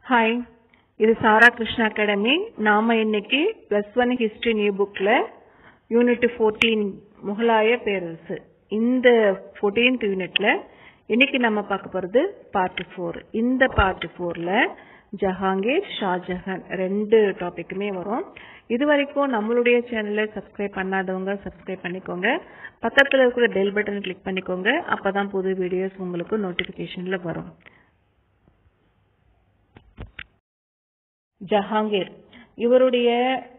hi இது சாரா Krishna academy நாம இன்னைக்கு பிளஸ் ஒன் ஹிஸ்டரி நியூ புக்ல யூனிட் ஃபோர்டீன் முகலாய பேரரசு இந்த ஃபோர்டீன்த் யூனிட்ல இன்னைக்கு நம்ம பார்க்க போறது பார்ட் ஃபோர் இந்த பார்ட் ஃபோர்ல ஜஹாங்கீர் ஷாஜஹான் ரெண்டு டாபிக்குமே வரும் இது வரைக்கும் நம்மளுடைய சேனலை சப்ஸ்கிரைப் பண்ணாதவங்க சப்ஸ்கிரைப் பண்ணிக்கோங்க பக்கத்துல இருக்கிற பெல் பட்டன் கிளிக் பண்ணிக்கோங்க அப்பதான் புது வீடியோஸ் உங்களுக்கு நோட்டிபிகேஷன்ல வரும் ஜஹாங்கீர் இவருடைய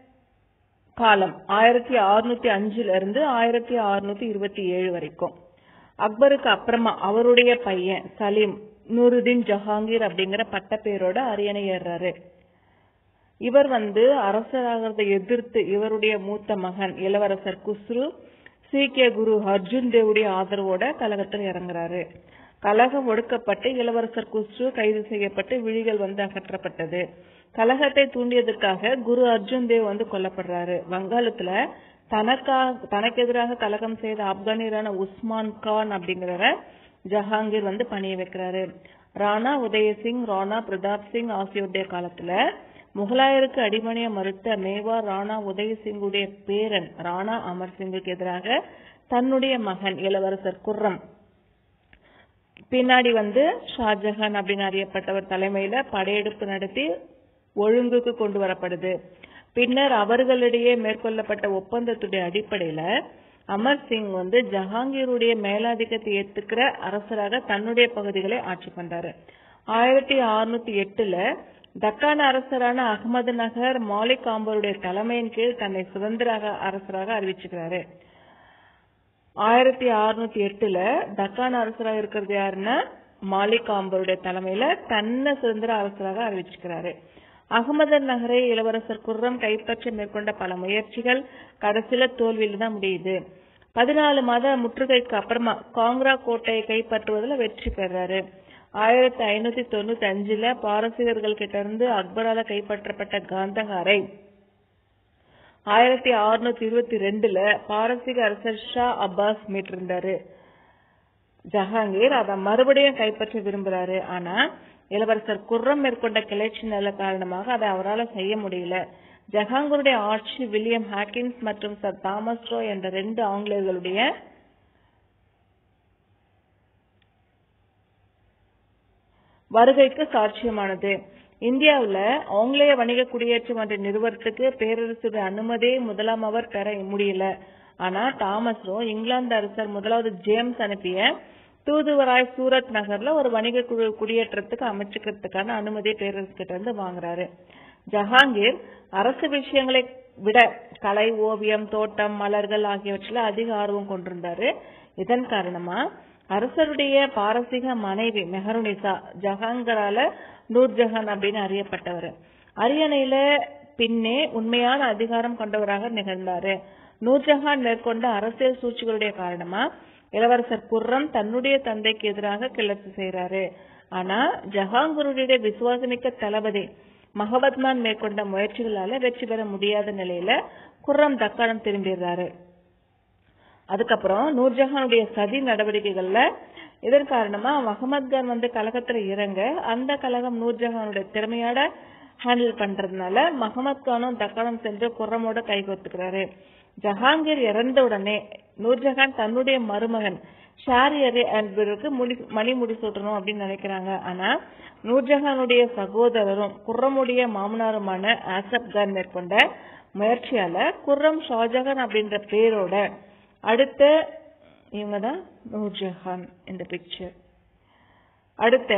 காலம் ஆயிரத்தி அறுநூத்தி அஞ்சுல இருந்து ஆயிரத்தி அறுநூத்தி இருபத்தி ஏழு வரைக்கும் அக்பருக்கு அப்புறமா அவருடைய பையன் சலீம் நூருதீன் ஜஹாங்கீர் அப்படிங்கிற பட்டப்பேரோட அரியணை ஏறாரு இவர் வந்து அரசராகிறதை எதிர்த்து இவருடைய மூத்த மகன் இளவரசர் குஸ்ரு சீக்கிய குரு அர்ஜுன் தேவுடைய ஆதரவோட கலகத்தில் இறங்குறாரு கலகம் ஒடுக்கப்பட்டு இளவரசர் குஸ்ரு கைது செய்யப்பட்டு விழிகள் வந்து அகற்றப்பட்டது கலகத்தை தூண்டியதற்காக குரு அர்ஜுன் தேவ் வந்து கொல்லப்படுறாரு வங்காளத்துல தனக்கா தனக்கு எதிராக கலகம் செய்த ஆப்கானியரான உஸ்மான் கான் அப்படிங்கிறவர ஜஹாங்கீர் வந்து பணிய வைக்கிறாரு ராணா உதயசிங் ராணா பிரதாப் சிங் ஆகியோருடைய காலத்துல முகலாயருக்கு அடிமணிய மறுத்த மேவார் ராணா உதயசிங்குடைய பேரன் ராணா அமர் சிங்குக்கு எதிராக தன்னுடைய மகன் இளவரசர் குர்ரம் பின்னாடி வந்து ஷாஜஹான் அப்படின்னு அறியப்பட்டவர் தலைமையில படையெடுப்பு நடத்தி ஒழுங்குக்கு கொண்டு வரப்படுது பின்னர் அவர்களிடையே மேற்கொள்ளப்பட்ட ஒப்பந்தத்துடைய அடிப்படையில அமர் சிங் வந்து ஜஹாங்கீருடைய மேலாதிக்கத்தை ஏத்துக்கிற அரசராக தன்னுடைய பகுதிகளை ஆட்சி பண்றாரு ஆயிரத்தி அறுநூத்தி எட்டுல தக்கான அரசரான அகமது நகர் மாலிக் ஆம்பருடைய தலைமையின் கீழ் தன்னை சுதந்திர அரசராக அறிவிச்சுக்கிறாரு ஆயிரத்தி அறுநூத்தி எட்டுல தக்கான அரசராக இருக்கிறது யாருன்னா மாலிக் ஆம்பருடைய தலைமையில தன்னை சுதந்திர அரசராக அறிவிச்சுக்கிறாரு அகமது நகரை இளவரசர் குர்ரம் கைப்பற்ற மேற்கொண்ட பல முயற்சிகள் கடைசியில தோல்வியில தான் முடியுது பதினாலு மாத முற்றுகைக்கு அப்புறமா காங்க்ரா கோட்டையை கைப்பற்றுவதில் வெற்றி பெறாரு ஆயிரத்தி ஐநூத்தி தொண்ணூத்தி அஞ்சுல பாரசீகர்கள் கிட்ட இருந்து அக்பரால கைப்பற்றப்பட்ட காந்தகாரை ஆயிரத்தி அறுநூத்தி இருபத்தி ரெண்டுல பாரசீக அரசர் ஷா அப்பாஸ் மீட்டிருந்தாரு ஜஹாங்கீர் அதை மறுபடியும் கைப்பற்ற விரும்புறாரு ஆனா இளவரசர் குர்ரம் மேற்கொண்ட கிளர்ச்சி நல காரணமாக அதை அவரால் செய்ய முடியல ஜஹாங்கருடைய ஆட்சி வில்லியம் ஹாக்கின்ஸ் மற்றும் சர் தாமஸ் ரோ என்ற ரெண்டு ஆங்கிலேயர்களுடைய வருகைக்கு சாட்சியமானது இந்தியாவுல ஆங்கிலேய வணிக குடியேற்றம் ஒன்றை நிறுவனத்துக்கு பேரரசுடைய அனுமதியை முதலாம் அவர் பெற முடியல ஆனா தாமஸ் ரோ இங்கிலாந்து அரசர் முதலாவது ஜேம்ஸ் அனுப்பிய தூதுவராய் சூரத் நகர்ல ஒரு வணிக குழு குடியேற்றத்துக்கு அமைச்சுக்கிறதுக்கான அனுமதியை பேரரசு கிட்ட இருந்து வாங்குறாரு ஜஹாங்கீர் அரசு விஷயங்களை விட கலை ஓவியம் தோட்டம் மலர்கள் ஆகியவற்றில் அதிக ஆர்வம் கொண்டிருந்தாரு இதன் காரணமா அரசருடைய பாரசீக மனைவி மெஹருனிசா ஜஹாங்கரால நூர்ஜஹான் அப்படின்னு அறியப்பட்டவர் அரியணையில பின்னே உண்மையான அதிகாரம் கொண்டவராக நிகழ்ந்தாரு நூர்ஜஹான் மேற்கொண்ட அரசியல் சூழ்ச்சிகளுடைய காரணமா இளவரசர் குர்ரம் தன்னுடைய தந்தைக்கு எதிராக கிளர்ச்சி செய்யறாரு ஆனா ஜஹாங்கருடைய விசுவாசமிக்க தளபதி மகபத்மான் மேற்கொண்ட முயற்சிகளால வெற்றி பெற முடியாத நிலையில குர்ரம் தக்காணம் திரும்பிடுறாரு அதுக்கப்புறம் நூர்ஜஹானுடைய சதி நடவடிக்கைகள்ல இதன் காரணமா மஹமத் கான் வந்து கழகத்துல இறங்க அந்த கழகம் நூர்ஜஹானுடைய திறமையோட ஹேண்டில் பண்றதுனால மஹமத் கானும் தக்காணம் சென்று குர்ரமோட கைகோத்துக்கிறாரு ஜஹாங்கீர் இறந்த உடனே நூர்ஜஹான் தன்னுடைய மருமகன் ஷாரியரே என்பவருக்கு முடி மணி முடி சூட்டணும் அப்படின்னு நினைக்கிறாங்க ஆனா நூர்ஜஹானுடைய சகோதரரும் குர்ரமுடைய மாமனாருமான ஆசப் கான் மேற்கொண்ட முயற்சியால குர்ரம் ஷாஜஹான் அப்படின்ற பேரோட அடுத்த இவங்க தான் நூர்ஜஹான் இந்த பிக்சர் அடுத்த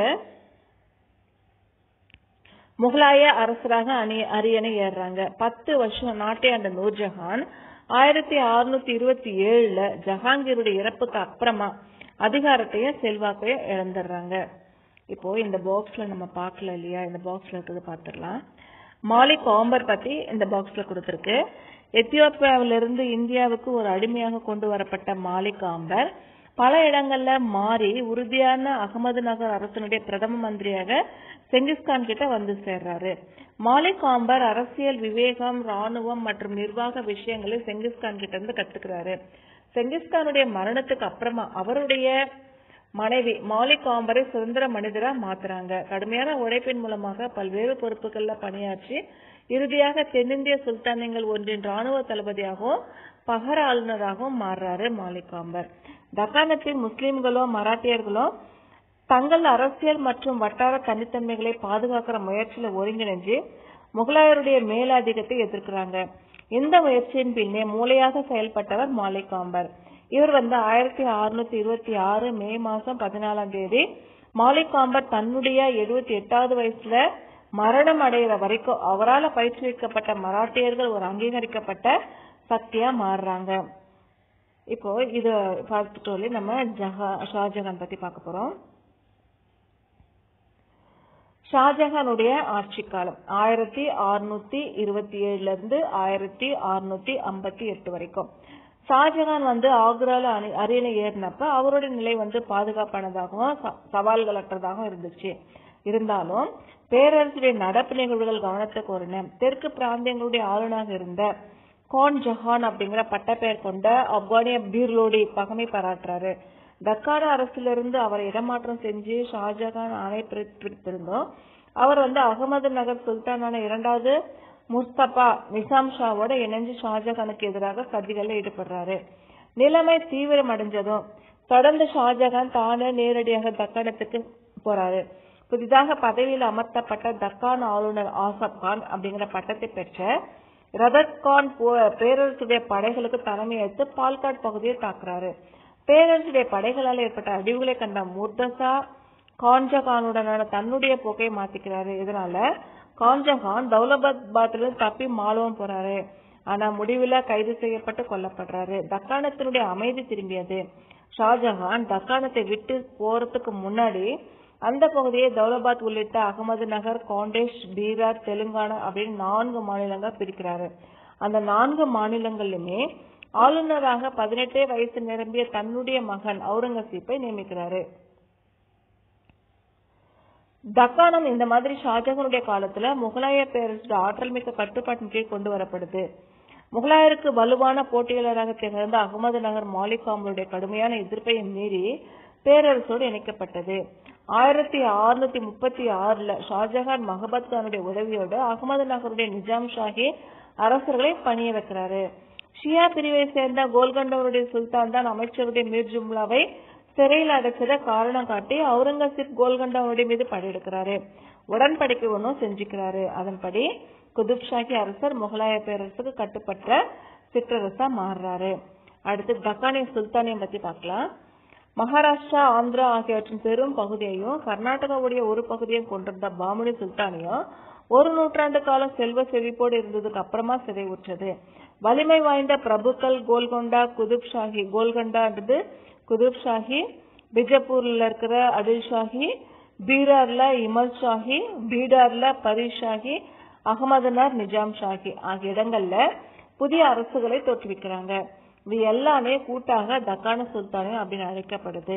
முகலாய அரசராக அணி அரியணை ஏறுறாங்க பத்து வருஷம் நாட்டை ஆண்ட நூர்ஜஹான் ஆயிரத்தி அறுநூத்தி இருபத்தி ஏழுல ஜஹாங்கீருடைய இறப்புக்கு அப்புறமா அதிகாரத்தையும் செல்வாக்கையும் இழந்துடுறாங்க இப்போ இந்த பாக்ஸ்ல நம்ம பார்க்கல இல்லையா இந்த பாக்ஸ்ல இருக்கிறது பார்த்துடலாம் மாலிக் ஆம்பர் பத்தி இந்த பாக்ஸ்ல கொடுத்திருக்கு எத்தியோப்பியாவிலிருந்து இந்தியாவுக்கு ஒரு அடிமையாக கொண்டு வரப்பட்ட மாலிக் ஆம்பர் பல இடங்கள்ல மாறி உறுதியான அகமது நகர் அரசனுடைய பிரதம மந்திரியாக செங்கிஸ்கான் கிட்ட வந்து சேர்றாரு மாலிக் ஆம்பர் அரசியல் விவேகம் ராணுவம் மற்றும் நிர்வாக விஷயங்களை செங்கிஸ்கான் கிட்ட இருந்து கத்துக்கிறாரு செங்கிஸ்கானுடைய மரணத்துக்கு அப்புறமா அவருடைய மனைவி மாலிக் காம்பரை சுதந்திர மனிதரா மாத்துறாங்க கடுமையான உழைப்பின் மூலமாக பல்வேறு பொறுப்புகள்ல பணியாற்றி இறுதியாக தென்னிந்திய சுல்தானியங்கள் ஒன்றின் ராணுவ தளபதியாகவும் பகர ஆளுநராகவும் மாறுறாரு மாலிக் காம்பர் தக்காணத்தில் முஸ்லிம்களோ மராட்டியர்களோ தங்கள் அரசியல் மற்றும் வட்டார தனித்தன்மைகளை பாதுகாக்கிற முயற்சியில ஒருங்கிணைஞ்சு முகலாயருடைய மேலாதிக்கத்தை எதிர்க்கிறாங்க இந்த முயற்சியின் பின்னே மூளையாக செயல்பட்டவர் மாலிக் காம்பர் இவர் வந்து ஆயிரத்தி அறுநூத்தி இருபத்தி ஆறு மே மாசம் பதினாலாம் தேதி மாலிக் காம்பர் தன்னுடைய எழுபத்தி எட்டாவது வயசுல மரணம் அடைகிற வரைக்கும் அவரால் பயிற்றுவிக்கப்பட்ட மராட்டியர்கள் ஒரு அங்கீகரிக்கப்பட்ட சக்தியா மாறுறாங்க இப்போ இத பார்த்துட்டு நம்ம ஜஹா ஷாஜகான் பத்தி பார்க்க போறோம் ஷாஜஹானுடைய ஆட்சி காலம் ஆயிரத்தி அறுநூத்தி இருபத்தி ஏழுல இருந்து ஆயிரத்தி அறுநூத்தி ஐம்பத்தி எட்டு வரைக்கும் ஷாஜகான் வந்து ஆக்ரால அணி அரியணை ஏறினப்ப அவருடைய நிலை வந்து பாதுகாப்பானதாகவும் ச- சவால்கள் அற்றதாகவும் இருந்துச்சு இருந்தாலும் பேரரசுடைய நடப்பு நிகழ்வுகள் கவனத்தை கோரின தெற்கு பிராந்தியங்களுடைய ஆளுநராக இருந்த கான் ஜஹான் அப்படிங்கிற பட்டப்பெயர் கொண்ட ஆப்கானிய பீர்லோடி பகமை பாராட்டுறாரு தக்கான அரசிலிருந்து அவரை இடமாற்றம் செஞ்சு ஷாஜகான் ஆணை பிறப்பித்திருந்தோம் அவர் வந்து அகமது நகர் சுல்தானான இரண்டாவது முஸ்தபா நிசாம் ஷாவோட இணைஞ்சு ஷாஜகானுக்கு எதிராக சதிகளில் ஈடுபடுறாரு நிலைமை தீவிரம் அடைஞ்சதும் தொடர்ந்து ஷாஜகான் தானே நேரடியாக தக்காணத்துக்கு போறாரு புதிதாக பதவியில் அமர்த்தப்பட்ட தக்கான் ஆளுநர் ஆசப் கான் அப்படிங்கிற பட்டத்தை பெற்ற ரதத் கான் போ- பேரரசுடைய படைகளுக்கு தலைமையேற்று பால்காட் பகுதியை தாக்குறாரு பேரரசுடைய படைகளால் ஏற்பட்ட அழிவுகளை கண்ட முர்தசா கான்ஜகானுடனான தன்னுடைய போக்கை மாத்திக்கிறாரு இதனால கான்ஜகான் தௌலபாத்பாத்திலிருந்து தப்பி மாலவம் போறாரு ஆனா முடிவுல கைது செய்யப்பட்டு கொல்லப்படுறாரு தக்காணத்தினுடைய அமைதி திரும்பியது ஷாஜஹான் தக்காணத்தை விட்டு போறதுக்கு முன்னாடி அந்த பகுதியை தௌலபாத் உள்ளிட்ட அகமது நகர் காண்டேஷ் பீகார் தெலுங்கானா அப்படின்னு நான்கு மாநிலங்கள் பிரிக்கிறாரு அந்த நான்கு மாநிலங்களிலுமே ஆளுநராக பதினெட்டே வயசு நிரம்பிய தன்னுடைய மகன் அவுரங்கசீப்பை நியமிக்கிறாரு தக்காணம் இந்த மாதிரி ஷாஜகானுடைய காலத்துல முகலாய பேரரசு ஆற்றல் மிக்க கட்டுப்பாட்டின் கீழ் கொண்டு வரப்படுது முகலாயருக்கு வலுவான போட்டியாளராக திகழ்ந்த அகமது நகர் மாலிக் காமருடைய கடுமையான எதிர்ப்பை மீறி பேரரசோடு இணைக்கப்பட்டது ஆயிரத்தி அறுநூத்தி முப்பத்தி ஆறுல ஷாஜகான் மஹபத் கானுடைய உதவியோடு அகமது நகருடைய நிஜாம் ஷாஹி அரசர்களை பணிய வைக்கிறாரு ஷியா பிரிவை சேர்ந்த கோல்கண்டவருடைய சுல்தான் தான் அமைச்சருடைய மீர் ஜும்லாவை சிறையில் அடைச்சத காரணம் காட்டி அவுரங்கசீப் கோல்கண்டாவுடைய மீது படையெடுக்கிறாரு உடன்படிக்கை ஒன்றும் செஞ்சுக்கிறாரு அதன்படி குதுப் ஷாஹி அரசர் முகலாய பேரரசுக்கு கட்டுப்பட்ட சிற்றரசா மாறுறாரு அடுத்து தக்கானிய சுல்தானியம் பத்தி பார்க்கலாம் மகாராஷ்டிரா ஆந்திரா ஆகியவற்றின் பெரும் பகுதியையும் கர்நாடகாவுடைய ஒரு பகுதியையும் கொண்டிருந்த பாமுனி சுல்தானியம் ஒரு நூற்றாண்டு காலம் செல்வ செழிப்போடு இருந்ததுக்கு அப்புறமா சிதைவுற்றது வலிமை வாய்ந்த பிரபுக்கள் கோல்கொண்டா குதுப் ஷாஹி கோல்கண்டான்றது குதுப் ஷாஹி பிஜப்பூர்ல இருக்கிற அடில் ஷாஹி பீரார்ல இமல் ஷாஹி பீடார்ல பரி ஷாஹி அகமதுனார் நிஜாம் ஷாஹி ஆகிய இடங்கள்ல புதிய அரசுகளை தோற்றுவிக்கிறாங்க இது எல்லாமே கூட்டாக தக்கான சுல்தானியம் அப்படின்னு அழைக்கப்படுது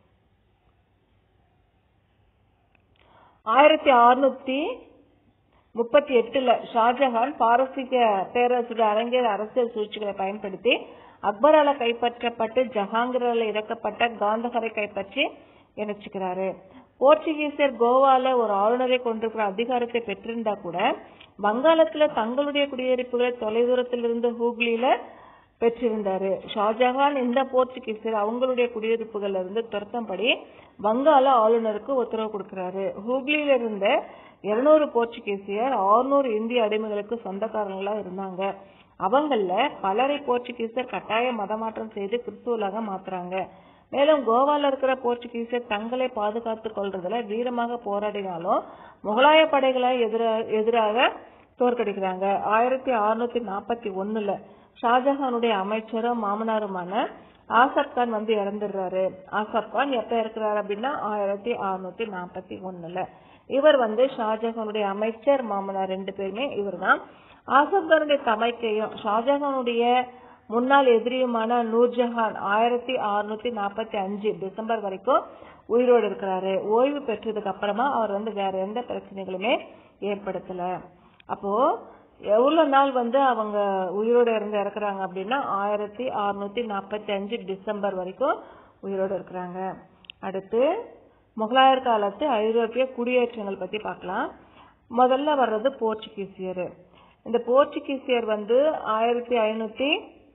ஆயிரத்தி அறுநூத்தி முப்பத்தி எட்டுல ஷாஜஹான் பாரசீக பேரரசுடைய அரங்கேற அரசியல் சூழ்ச்சிகளை பயன்படுத்தி அக்பரால கைப்பற்றப்பட்டு ஜஹாங்கீரால இறக்கப்பட்ட காந்தகரை கைப்பற்றி இணைச்சுக்கிறாரு போர்ச்சுகீசியர் கோவால ஒரு ஆளுநரை கொண்டிருக்கிற அதிகாரத்தை பெற்றிருந்தா கூட வங்காளத்துல தங்களுடைய குடியிருப்புகளை தொலைதூரத்தில் இருந்த ஹூக்லியில பெற்றிருந்தாரு ஷாஜஹான் இந்த போர்ச்சுகீசியர் அவங்களுடைய குடியிருப்புகள்ல இருந்து துரத்தம்படி வங்காள ஆளுநருக்கு உத்தரவு கொடுக்கிறாரு ஹூக்லியில இருந்த இருநூறு போர்ச்சுகீசியர் 600 இந்திய அடிமைகளுக்கு சொந்தக்காரங்களா இருந்தாங்க அவங்கள பலரை போர்ச்சுகீசியர் கட்டாய மதமாற்றம் செய்து கிறிஸ்துவலாக மாத்துறாங்க மேலும் கோவால இருக்கிற போர்ச்சுகீசியர் தங்களை பாதுகாத்துக் கொள்றதுல வீரமாக போராடினாலும் முகலாய படைகளை எதிரா- எதிராக தோற்கடிக்கிறாங்க ஆயிரத்தி அறுநூத்தி நாற்பத்தி ஒண்ணுல ஷாஜஹானுடைய அமைச்சரும் மாமனாருமான ஆசப் கான் வந்து இறந்துடுறாரு ஆசப் கான் எப்ப இருக்கிறாரு அப்படின்னா ஆயிரத்தி அறுநூத்தி நாற்பத்தி ஒண்ணுல இவர் வந்து ஷாஜஹானுடைய அமைச்சர் மாமனார் ரெண்டு பேருமே இவர்தான் ஆசப் கானுடைய தமைக்கையும் ஷாஜஹானுடைய முன்னாள் எதிரியுமான நூர்ஜஹான் ஆயிரத்தி அறுநூத்தி நாற்பத்தி அஞ்சு டிசம்பர் வரைக்கும் உயிரோடு இருக்கிறாரு ஓய்வு பெற்றதுக்கு அப்புறமா அவர் வந்து வேற எந்த பிரச்சனைகளுமே ஏற்படுத்தல அப்போ எவ்வளவு நாள் வந்து அவங்க உயிரோட இருந்து இறக்குறாங்க அப்படின்னா ஆயிரத்தி அறுநூத்தி நாற்பத்தி அஞ்சு டிசம்பர் வரைக்கும் உயிரோட இருக்கிறாங்க அடுத்து முகலாயர் காலத்து ஐரோப்பிய குடியேற்றங்கள் பத்தி பார்க்கலாம் முதல்ல வர்றது போர்ச்சுகீசியர் இந்த போர்ச்சுகீசியர் வந்து ஆயிரத்தி ஐநூத்தி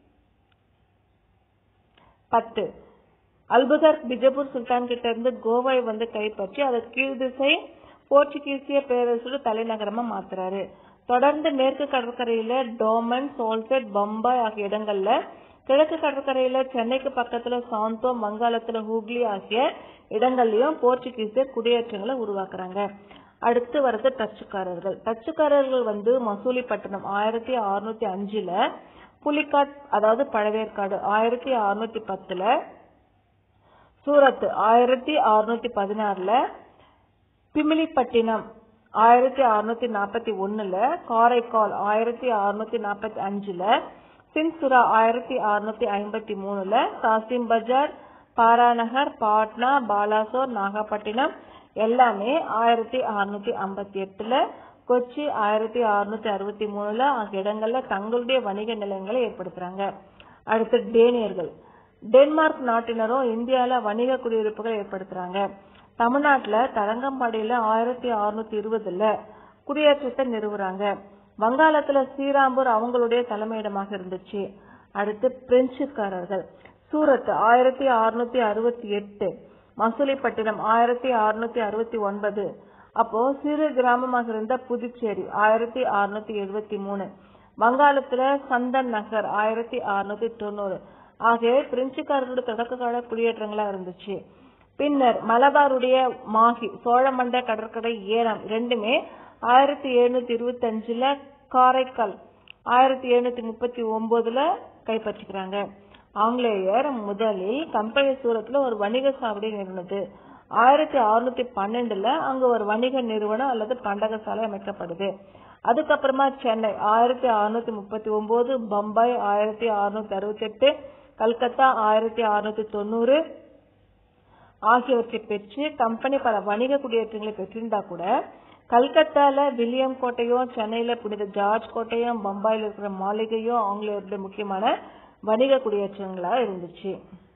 பத்து அல்புகர்க் பிஜப்பூர் சுல்தான் கிட்ட இருந்து கோவை வந்து கைப்பற்றி அதை கீழ்திசை போர்ச்சுகீசிய பேரரசோட தலைநகரமா மாத்துறாரு தொடர்ந்து மேற்கு கடற்கரையில டோமன் சோல்செட் பம்பாய் ஆகிய இடங்கள்ல கிழக்கு கடற்கரையில சென்னைக்கு பக்கத்துல சாந்தோ வங்காளத்துல ஹூக்ளி ஆகிய இடங்கள்லயும் போர்ச்சுகீசியர் குடியேற்றங்களை உருவாக்குறாங்க அடுத்து வர்றது டச்சுக்காரர்கள் டச்சுக்காரர்கள் வந்து மசூலிப்பட்டினம் ஆயிரத்தி அறுநூத்தி அஞ்சுல புலிக்காட் அதாவது பழவேற்காடு ஆயிரத்தி அறுநூத்தி பத்துல சூரத் ஆயிரத்தி அறுநூத்தி பதினாறுல பிமிலிப்பட்டினம் ஆயிரத்தி அறுநூத்தி நாற்பத்தி ஒண்ணுல காரைக்கால் ஆயிரத்தி அறுநூத்தி நாற்பத்தி அஞ்சுல சின்சுரா ஆயிரத்தி அறுநூத்தி ஐம்பத்தி மூணுல காசிம் பஜார் பாராநகர் பாட்னா பாலாசோர் நாகப்பட்டினம் எல்லாமே ஆயிரத்தி அறுநூத்தி ஐம்பத்தி எட்டுல கொச்சி ஆயிரத்தி அறுநூத்தி அறுபத்தி மூணுல ஆகிய இடங்கள்ல தங்களுடைய வணிக நிலையங்களை ஏற்படுத்துறாங்க அடுத்து டேனியர்கள் டென்மார்க் நாட்டினரும் இந்தியால வணிக குடியிருப்புகள் ஏற்படுத்துறாங்க தமிழ்நாட்டுல தரங்கம்பாடியில ஆயிரத்தி அறுநூத்தி இருபதுல குடியேற்றத்தை நிறுவுறாங்க வங்காளத்துல ஸ்ரீராம்பூர் அவங்களுடைய தலைமையிடமாக இருந்துச்சு அடுத்து பிரெஞ்சுக்காரர்கள் சூரத் ஆயிரத்தி அறுநூத்தி அறுபத்தி எட்டு மசூலிப்பட்டினம் ஆயிரத்தி அறுநூத்தி அறுபத்தி ஒன்பது அப்போ சிறு கிராமமாக இருந்த புதுச்சேரி ஆயிரத்தி அறுநூத்தி எழுபத்தி மூணு வங்காளத்துல சந்தன் நகர் ஆயிரத்தி அறுநூத்தி தொண்ணூறு ஆகிய பிரெஞ்சுக்காரர்களுடைய தொடக்க கால குடியேற்றங்களா இருந்துச்சு பின்னர் மலபாருடைய மாஹி சோழமண்ட கடற்கரை ஏலம் ரெண்டுமே ஆயிரத்தி எழுநூத்தி இருபத்தி அஞ்சுல காரைக்கால் ஆயிரத்தி எழுநூத்தி முப்பத்தி ஒன்பதுல கைப்பற்றிக்கிறாங்க ஆங்கிலேயர் முதலில் கம்பெனி சூரத்துல ஒரு வணிக சாவடி நிறுவனது ஆயிரத்தி அறுநூத்தி பன்னெண்டுல அங்க ஒரு வணிக நிறுவனம் அல்லது பண்டகசாலை அமைக்கப்படுது அதுக்கப்புறமா சென்னை ஆயிரத்தி அறுநூத்தி முப்பத்தி ஒன்பது பம்பாய் ஆயிரத்தி அறுநூத்தி அறுபத்தி எட்டு கல்கத்தா ஆயிரத்தி அறுநூத்தி தொண்ணூறு ஆகியவற்றை பெற்று கம்பெனி பல வணிக குடியேற்றங்களை பெற்றிருந்தா கூட கல்கத்தால வில்லியம் கோட்டையும் சென்னையில புனித ஜார்ஜ் கோட்டையும் பம்பாயில இருக்கிற மாளிகையும் ஆங்கிலேயருடைய முக்கியமான வணிக குடியேற்றங்களா இருந்துச்சு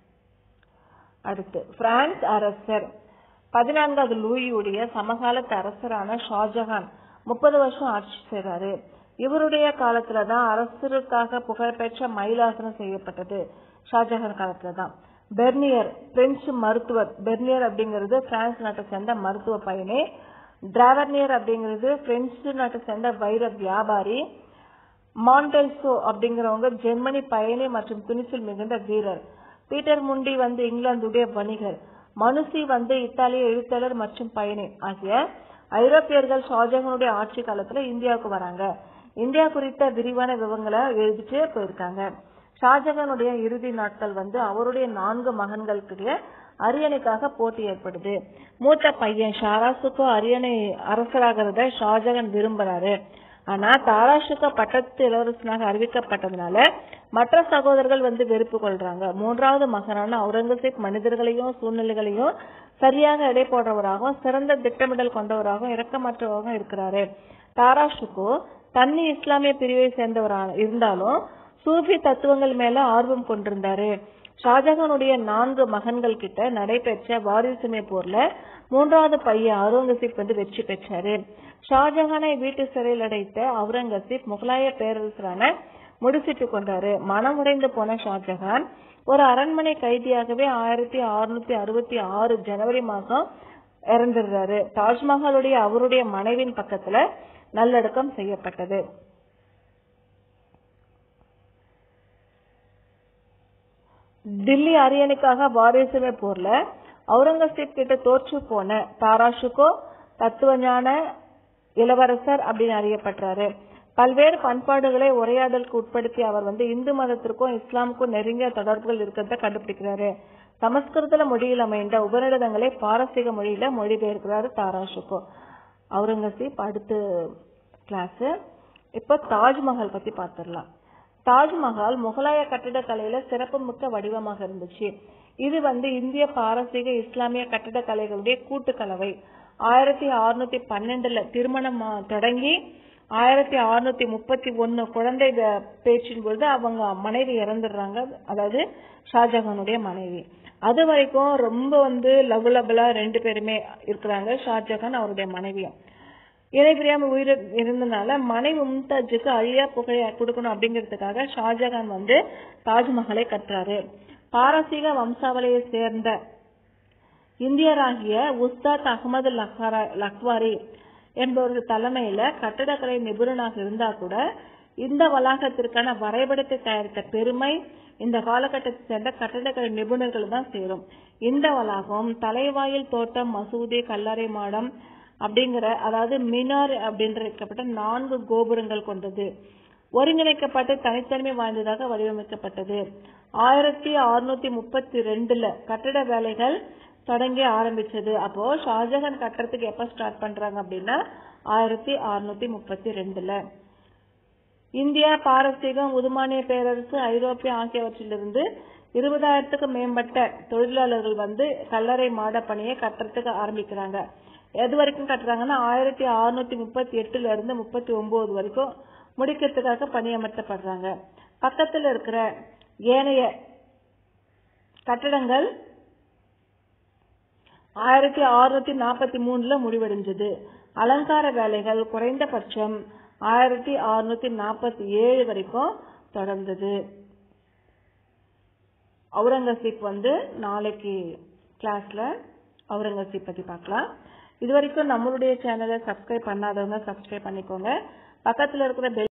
அடுத்து பிரான்ஸ் அரசர் பதினான்காவது லூயியுடைய சமகாலத்து அரசரான ஷாஜஹான் முப்பது வருஷம் ஆட்சி செய்றாரு இவருடைய காலத்துலதான் அரசருக்காக புகழ்பெற்ற மயிலாசனம் செய்யப்பட்டது ஷாஜஹான் காலத்துலதான் பெர்னியர் பிரெஞ்சு மருத்துவர் பெர்னியர் அப்படிங்கிறது பிரான்ஸ் நாட்டை சேர்ந்த மருத்துவ பயணி டிராவர்னியர் அப்படிங்கிறது பிரெஞ்சு நாட்டை சேர்ந்த வைர வியாபாரி மாண்டெல்சோ அப்படிங்கிறவங்க ஜெர்மனி பயணி மற்றும் துணிச்சல் மிகுந்த வீரர் பீட்டர் முண்டி வந்து இங்கிலாந்துடைய வணிகர் மனுசி வந்து இத்தாலிய எழுத்தாளர் மற்றும் பயணி ஆகிய ஐரோப்பியர்கள் ஷாஜஹானுடைய ஆட்சி காலத்துல இந்தியாவுக்கு வராங்க இந்தியா குறித்த விரிவான விவரங்களை எழுதிட்டு போயிருக்காங்க ஷாஜஹானுடைய இறுதி நாட்கள் வந்து அவருடைய நான்கு மகன்களுக்கிடையே அரியணைக்காக போட்டி ஏற்படுது மூத்த பையன் ஷாராசுக்கோ அரியணை அரசராகிறத ஷாஜகான் விரும்புறாரு ஆனா தாராஷுக்கோ பட்டத்து இளவரசனாக அறிவிக்கப்பட்டதுனால மற்ற சகோதரர்கள் வந்து வெறுப்பு கொள்றாங்க மூன்றாவது மகனான அவுரங்கசீப் மனிதர்களையும் சூழ்நிலைகளையும் சரியாக எடை போடுறவராகவும் சிறந்த திட்டமிடல் கொண்டவராகவும் இரக்கமற்றவராகவும் இருக்கிறாரு தாராஷுக்கோ தன்னி இஸ்லாமிய பிரிவை சேர்ந்தவரான இருந்தாலும் சூஃபி தத்துவங்கள் மேல ஆர்வம் கொண்டிருந்தாரு ஷாஜகானுடைய நான்கு மகன்கள் கிட்ட நடைபெற்ற வாரிசுமை போர்ல மூன்றாவது பையன் அவுரங்கசீப் வந்து வெற்றி பெற்றாரு ஷாஜஹானை வீட்டு சிறையில் அடைத்த அவுரங்கசீப் முகலாய பேரரசரான முடிசிட்டு கொண்டாரு மனமுடைந்து போன ஷாஜஹான் ஒரு அரண்மனை கைதியாகவே ஆயிரத்தி அறுநூத்தி அறுபத்தி ஆறு ஜனவரி மாசம் இறந்துடுறாரு தாஜ்மஹாலுடைய அவருடைய மனைவின் பக்கத்துல நல்லடக்கம் செய்யப்பட்டது டில்லி அரியணைக்காக வாரிசுமை போர்ல அவுரங்கசீப் கிட்ட தோற்று போன தாராஷுக்கோ தத்துவஞான இளவரசர் அப்படின்னு அறியப்பட்டாரு பல்வேறு பண்பாடுகளை உரையாடலுக்கு உட்படுத்தி அவர் வந்து இந்து மதத்திற்கும் இஸ்லாமுக்கும் நெருங்கிய தொடர்புகள் இருக்கிறத கண்டுபிடிக்கிறாரு சமஸ்கிருதல மொழியில் அமைந்த உபநிடதங்களை பாரசீக மொழியில மொழிபெயர்க்கிறாரு தாராஷுக்கோ அவுரங்கசீப் அடுத்த கிளாஸ் இப்ப தாஜ்மஹால் பத்தி பார்த்திடலாம் தாஜ்மஹால் முகலாய கட்டிடக்கலையில சிறப்புமிக்க வடிவமாக இருந்துச்சு இது வந்து இந்திய பாரசீக இஸ்லாமிய கட்டிடக்கலைகளுடைய கூட்டுக்கலவை ஆயிரத்தி அறுநூத்தி பன்னெண்டுல திருமணம் தொடங்கி ஆயிரத்தி அறுநூத்தி முப்பத்தி ஒன்னு குழந்தை பேச்சின் பொழுது அவங்க மனைவி இறந்துடுறாங்க அதாவது ஷாஜஹானுடைய மனைவி அது வரைக்கும் ரொம்ப வந்து லவ்லபிளா ரெண்டு பேருமே இருக்கிறாங்க ஷாஜகான் அவருடைய மனைவியும் இணை பிரியாம உயிர் இருந்தனால மனைவி மும்தாஜுக்கு அழியா புகழ கொடுக்கணும் அப்படிங்கிறதுக்காக ஷாஜகான் வந்து தாஜ்மஹாலை கட்டுறாரு பாரசீக வம்சாவளியை சேர்ந்த இந்தியராகிய உஸ்தாத் அகமது லக்வாரி என்பவர்கள் தலைமையில கட்டடக்கலை நிபுணனாக இருந்தா கூட இந்த வளாகத்திற்கான வரைபடத்தை தயாரித்த பெருமை இந்த காலகட்டத்தை சேர்ந்த கட்டடக்கலை நிபுணர்கள் தான் சேரும் இந்த வளாகம் தலைவாயில் தோட்டம் மசூதி கல்லறை மாடம் அப்படிங்கிற அதாவது மினார் அப்படின்ற நான்கு கோபுரங்கள் கொண்டது ஒருங்கிணைக்கப்பட்டு தனித்தன்மை வாய்ந்ததாக வடிவமைக்கப்பட்டது ஆயிரத்தி அறுநூத்தி முப்பத்தி ரெண்டுல கட்டட வேலைகள் தொடங்கி ஆரம்பிச்சது அப்போ ஷாஜகான் கட்டுறதுக்கு எப்ப ஸ்டார்ட் பண்றாங்க அப்படின்னா ஆயிரத்தி அறுநூத்தி முப்பத்தி ரெண்டுல இந்தியா பாரசீகம் உதுமானிய பேரரசு ஐரோப்பிய ஆகியவற்றிலிருந்து இருபதாயிரத்துக்கும் மேம்பட்ட தொழிலாளர்கள் வந்து கல்லறை மாட பணியை கட்டுறதுக்கு ஆரம்பிக்கிறாங்க எது வரைக்கும் கட்டுறாங்கன்னா ஆயிரத்தி அறுநூத்தி முப்பத்தி எட்டுல இருந்து முப்பத்தி ஒன்பது வரைக்கும் முடிக்கிறதுக்காக பணியமர்த்தப்படுறாங்க பக்கத்துல இருக்கிற ஏனைய கட்டடங்கள் ஆயிரத்தி அறுநூத்தி நாற்பத்தி மூணுல முடிவடைஞ்சது அலங்கார வேலைகள் குறைந்தபட்சம் ஆயிரத்தி அறுநூத்தி நாற்பத்தி ஏழு வரைக்கும் தொடர்ந்தது அவுரங்கசீப் வந்து நாளைக்கு கிளாஸ்ல அவுரங்கசீப் பத்தி பார்க்கலாம் இது வரைக்கும் நம்மளுடைய சேனலை சப்ஸ்கிரைப் பண்ணாதவங்க சப்ஸ்கிரைப் பண்ணிக்கோங்க பக்கத்துல இருக்கிற பெல்